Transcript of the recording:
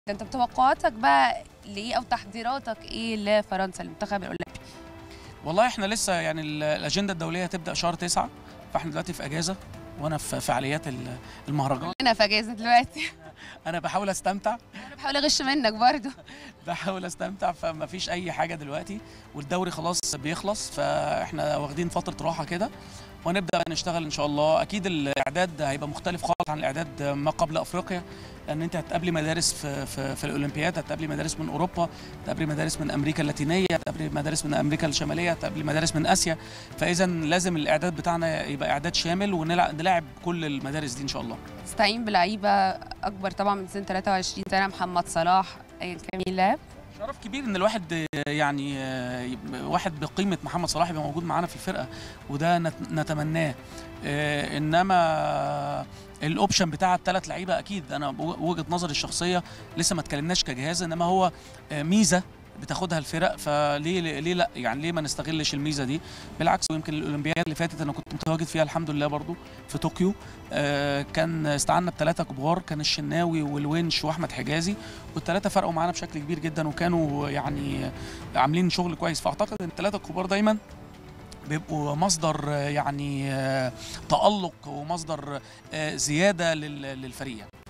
انت توقعاتك بقى ليه او تحضيراتك ايه لفرنسا المنتخب الاولمبي والله احنا لسه يعني ال- الاجنده الدوليه هتبدا شهر تسعة فاحنا دلوقتي في اجازه وانا في فعاليات ال- المهرجان انا في اجازه دلوقتي انا بحاول استمتع انا بحاول اغش منك برضو بحاول استمتع فما فيش اي حاجه دلوقتي والدوري خلاص بيخلص فاحنا واخدين فتره راحه كده ونبدا بقى نشتغل ان شاء الله اكيد الاعداد هيبقى مختلف خالص عن الاعداد ما قبل افريقيا لان انت هتقابلي مدارس في في, في الاولمبياد هتقابلي مدارس من اوروبا هتقابلي مدارس من امريكا اللاتينيه هتقابلي مدارس من امريكا الشماليه هتقابلي مدارس من اسيا فاذا لازم الاعداد بتاعنا يبقى اعداد شامل ونلاعب كل المدارس دي ان شاء الله تستعين بلعيبه اكبر طبعا من سن 23 سنه محمد صلاح ايا كان مين لاعب شرف كبير ان الواحد آه، يعني آه، يبقى واحد بقيمه محمد صلاح يبقى موجود معانا في الفرقه وده نت- نتمناه آه، انما الاوبشن بتاع الثلاث لعيبه اكيد انا بو- وجهه نظري الشخصيه لسه ما اتكلمناش كجهاز انما هو آه، ميزه بتاخدها الفرق فليه ليه لا يعني ليه ما نستغلش الميزه دي بالعكس ويمكن الاولمبياد اللي فاتت انا كنت متواجد فيها الحمد لله برضو في طوكيو آه، كان استعنا بثلاثه كبار كان الشناوي والونش واحمد حجازي والثلاثه فرقوا معانا بشكل كبير جدا وكانوا يعني عاملين شغل كويس فاعتقد ان الثلاثه الكبار دايما بيبقوا مصدر آه، يعني آه، تألق ومصدر آه، زياده لل- للفريق يعني.